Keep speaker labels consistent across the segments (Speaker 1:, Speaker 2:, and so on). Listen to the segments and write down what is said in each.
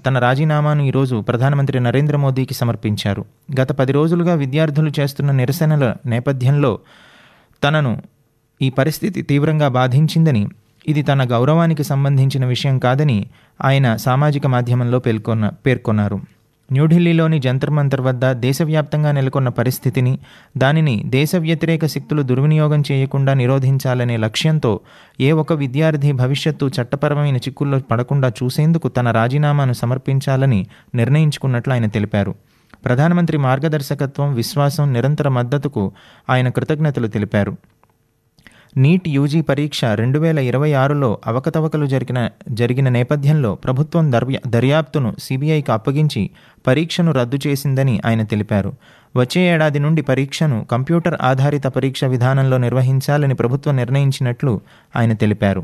Speaker 1: తన రాజీనామాను ఈరోజు ప్రధానమంత్రి నరేంద్ర మోదీకి సమర్పించారు గత పది రోజులుగా విద్యార్థులు చేస్తున్న నిరసనల నేపథ్యంలో తనను ఈ పరిస్థితి తీవ్రంగా బాధించిందని ఇది తన గౌరవానికి సంబంధించిన విషయం కాదని ఆయన సామాజిక మాధ్యమంలో పేర్కొన్న పేర్కొన్నారు న్యూఢిల్లీలోని జంతర్ మంతర్ వద్ద దేశవ్యాప్తంగా నెలకొన్న పరిస్థితిని దానిని దేశ వ్యతిరేక శక్తులు దుర్వినియోగం చేయకుండా నిరోధించాలనే లక్ష్యంతో ఏ ఒక్క విద్యార్థి భవిష్యత్తు చట్టపరమైన చిక్కుల్లో పడకుండా చూసేందుకు తన రాజీనామాను సమర్పించాలని నిర్ణయించుకున్నట్లు ఆయన తెలిపారు ప్రధానమంత్రి మార్గదర్శకత్వం విశ్వాసం నిరంతర మద్దతుకు ఆయన కృతజ్ఞతలు తెలిపారు నీట్ యూజీ పరీక్ష రెండు వేల ఇరవై ఆరులో అవకతవకలు జరిగిన జరిగిన నేపథ్యంలో ప్రభుత్వం దర్యా దర్యాప్తును సిబిఐకి అప్పగించి పరీక్షను రద్దు చేసిందని ఆయన తెలిపారు వచ్చే ఏడాది నుండి పరీక్షను కంప్యూటర్ ఆధారిత పరీక్ష విధానంలో నిర్వహించాలని ప్రభుత్వం నిర్ణయించినట్లు ఆయన తెలిపారు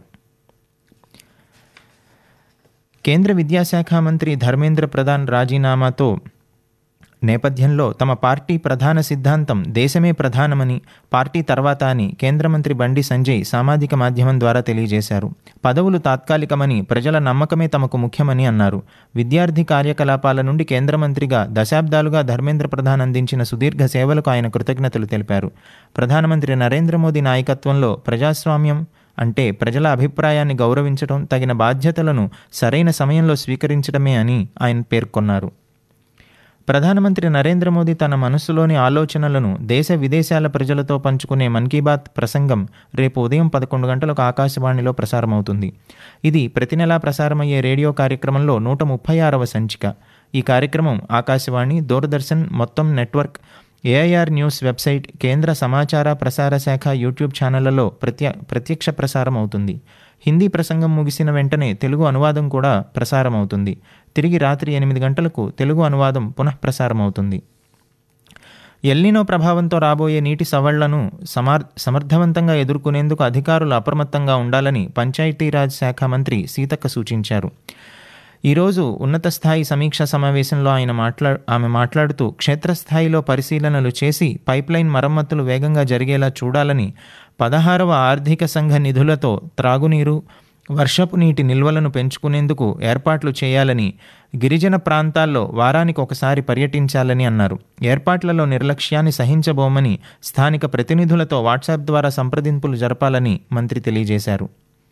Speaker 1: కేంద్ర విద్యాశాఖ మంత్రి ధర్మేంద్ర ప్రధాన్ రాజీనామాతో నేపథ్యంలో తమ పార్టీ ప్రధాన సిద్ధాంతం దేశమే ప్రధానమని పార్టీ తర్వాత అని కేంద్ర మంత్రి బండి సంజయ్ సామాజిక మాధ్యమం ద్వారా తెలియజేశారు పదవులు తాత్కాలికమని ప్రజల నమ్మకమే తమకు ముఖ్యమని అన్నారు విద్యార్థి కార్యకలాపాల నుండి కేంద్ర మంత్రిగా దశాబ్దాలుగా ధర్మేంద్ర ప్రధాన్ అందించిన సుదీర్ఘ సేవలకు ఆయన కృతజ్ఞతలు తెలిపారు ప్రధానమంత్రి నరేంద్ర మోదీ నాయకత్వంలో ప్రజాస్వామ్యం అంటే ప్రజల అభిప్రాయాన్ని గౌరవించడం తగిన బాధ్యతలను సరైన సమయంలో స్వీకరించడమే అని ఆయన పేర్కొన్నారు ప్రధానమంత్రి నరేంద్ర మోదీ తన మనస్సులోని ఆలోచనలను దేశ విదేశాల ప్రజలతో పంచుకునే మన్ కీ బాత్ ప్రసంగం రేపు ఉదయం పదకొండు గంటలకు ఆకాశవాణిలో ప్రసారమవుతుంది ఇది ప్రతి నెలా ప్రసారమయ్యే రేడియో కార్యక్రమంలో నూట ముప్పై ఆరవ సంచిక ఈ కార్యక్రమం ఆకాశవాణి దూరదర్శన్ మొత్తం నెట్వర్క్ ఏఐఆర్ న్యూస్ వెబ్సైట్ కేంద్ర సమాచార ప్రసార శాఖ యూట్యూబ్ ఛానళ్లలో ప్రత్య ప్రత్యక్ష ప్రసారం అవుతుంది హిందీ ప్రసంగం ముగిసిన వెంటనే తెలుగు అనువాదం కూడా ప్రసారం అవుతుంది తిరిగి రాత్రి ఎనిమిది గంటలకు తెలుగు అనువాదం పునఃప్రసారం అవుతుంది ఎల్నినో ప్రభావంతో రాబోయే నీటి సవళ్లను సమార్ సమర్థవంతంగా ఎదుర్కొనేందుకు అధికారులు అప్రమత్తంగా ఉండాలని పంచాయతీరాజ్ శాఖ మంత్రి సీతక్క సూచించారు ఈరోజు ఉన్నత స్థాయి సమీక్ష సమావేశంలో ఆయన మాట్లా ఆమె మాట్లాడుతూ క్షేత్రస్థాయిలో పరిశీలనలు చేసి పైప్లైన్ మరమ్మతులు వేగంగా జరిగేలా చూడాలని పదహారవ ఆర్థిక సంఘ నిధులతో త్రాగునీరు వర్షపు నీటి నిల్వలను పెంచుకునేందుకు ఏర్పాట్లు చేయాలని గిరిజన ప్రాంతాల్లో వారానికి ఒకసారి పర్యటించాలని అన్నారు ఏర్పాట్లలో నిర్లక్ష్యాన్ని సహించబోమని స్థానిక ప్రతినిధులతో వాట్సాప్ ద్వారా సంప్రదింపులు జరపాలని మంత్రి తెలియజేశారు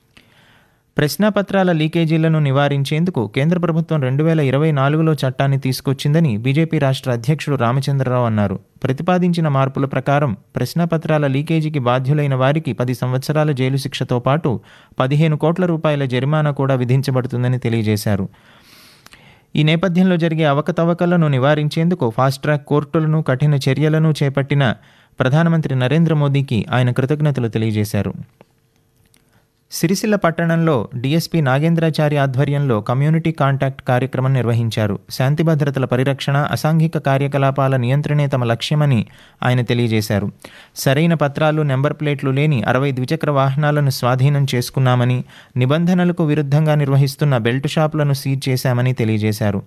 Speaker 1: ప్రశ్నాపత్రాల లీకేజీలను నివారించేందుకు కేంద్ర ప్రభుత్వం రెండు వేల ఇరవై నాలుగులో చట్టాన్ని తీసుకొచ్చిందని బీజేపీ రాష్ట్ర అధ్యక్షుడు రామచంద్రరావు అన్నారు ప్రతిపాదించిన మార్పుల ప్రకారం ప్రశ్నాపత్రాల లీకేజీకి బాధ్యులైన వారికి పది సంవత్సరాల జైలు శిక్షతో పాటు పదిహేను కోట్ల రూపాయల జరిమానా కూడా విధించబడుతుందని తెలియజేశారు ఈ నేపథ్యంలో జరిగే అవకతవకలను నివారించేందుకు ఫాస్ట్ ట్రాక్ కోర్టులను కఠిన చర్యలను చేపట్టిన ప్రధానమంత్రి నరేంద్ర మోదీకి ఆయన కృతజ్ఞతలు తెలియజేశారు సిరిసిల్ల పట్టణంలో డీఎస్పీ నాగేంద్రాచారి ఆధ్వర్యంలో కమ్యూనిటీ కాంటాక్ట్ కార్యక్రమం నిర్వహించారు శాంతి భద్రతల పరిరక్షణ అసాంఘిక కార్యకలాపాల నియంత్రణే తమ లక్ష్యమని ఆయన తెలియజేశారు సరైన పత్రాలు నెంబర్ ప్లేట్లు లేని అరవై ద్విచక్ర వాహనాలను స్వాధీనం చేసుకున్నామని నిబంధనలకు విరుద్ధంగా నిర్వహిస్తున్న బెల్ట్ షాపులను సీజ్ చేశామని తెలియజేశారు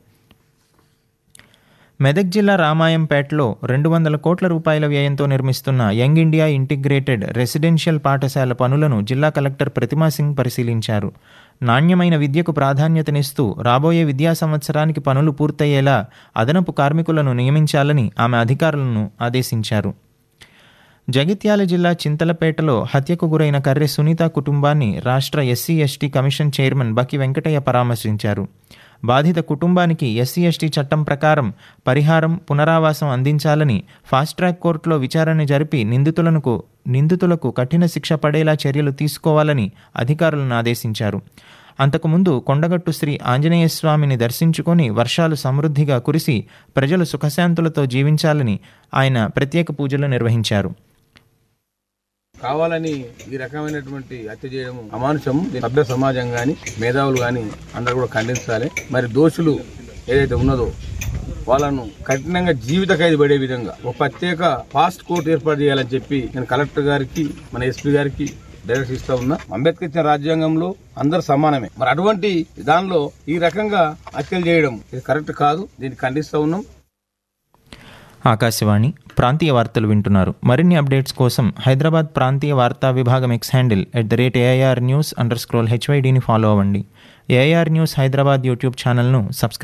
Speaker 1: మెదక్ జిల్లా రామాయంపేటలో రెండు వందల కోట్ల రూపాయల వ్యయంతో నిర్మిస్తున్న యంగ్ ఇండియా ఇంటిగ్రేటెడ్ రెసిడెన్షియల్ పాఠశాల పనులను జిల్లా కలెక్టర్ ప్రతిమా సింగ్ పరిశీలించారు నాణ్యమైన విద్యకు ప్రాధాన్యతనిస్తూ రాబోయే విద్యా సంవత్సరానికి పనులు పూర్తయ్యేలా అదనపు కార్మికులను నియమించాలని ఆమె అధికారులను ఆదేశించారు జగిత్యాల జిల్లా చింతలపేటలో హత్యకు గురైన కర్రె సునీత కుటుంబాన్ని రాష్ట్ర SC ST commission chairman Bakki Venkataiah పరామర్శించారు బాధిత కుటుంబానికి ఎస్సీ ఎస్టీ చట్టం ప్రకారం పరిహారం పునరావాసం అందించాలని ఫాస్ట్ ట్రాక్ కోర్టులో విచారణ జరిపి నిందితులకు నిందితులకు కఠిన శిక్ష పడేలా చర్యలు తీసుకోవాలని అధికారులను ఆదేశించారు అంతకుముందు కొండగట్టు శ్రీ ఆంజనేయ స్వామిని దర్శించుకొని వర్షాలు సమృద్ధిగా కురిసి ప్రజలు సుఖశాంతులతో జీవించాలని ఆయన ప్రత్యేక పూజలు నిర్వహించారు
Speaker 2: కావాలని ఈ రకమైనటువంటి హత్య చేయడం అమానుషం దీన్ని సభ్య సమాజం గాని మేధావులు గాని అందరూ కూడా ఖండించాలి మరి దోషులు ఏదైతే ఉన్నదో వాళ్ళను కఠినంగా జీవిత ఖైదు పడే విధంగా ఒక ప్రత్యేక ఫాస్ట్ కోర్టు ఏర్పాటు చేయాలని చెప్పి నేను కలెక్టర్ గారికి మన ఎస్పీ గారికి డైరెక్ట్ ఇస్తా ఉన్నా అంబేద్కర్ ఇచ్చిన రాజ్యాంగంలో అందరు సమానమే మరి అటువంటి దానిలో ఈ రకంగా హత్యలు చేయడం ఇది కరెక్ట్ కాదు దీన్ని ఖండిస్తా ఉన్నాం
Speaker 1: ఆకాశవాణి ప్రాంతీయ వార్తలు వింటున్నారు మరిన్ని అప్డేట్స్ కోసం హైదరాబాద్ ప్రాంతీయ వార్తా విభాగం X handle at the rate AIR news under scroll హెచ్వైడిని ఫాలో అవ్వండి ఏఐఆర్ న్యూస్ హైదరాబాద్ యూట్యూబ్ ఛానల్ను సబ్స్క్రైబ్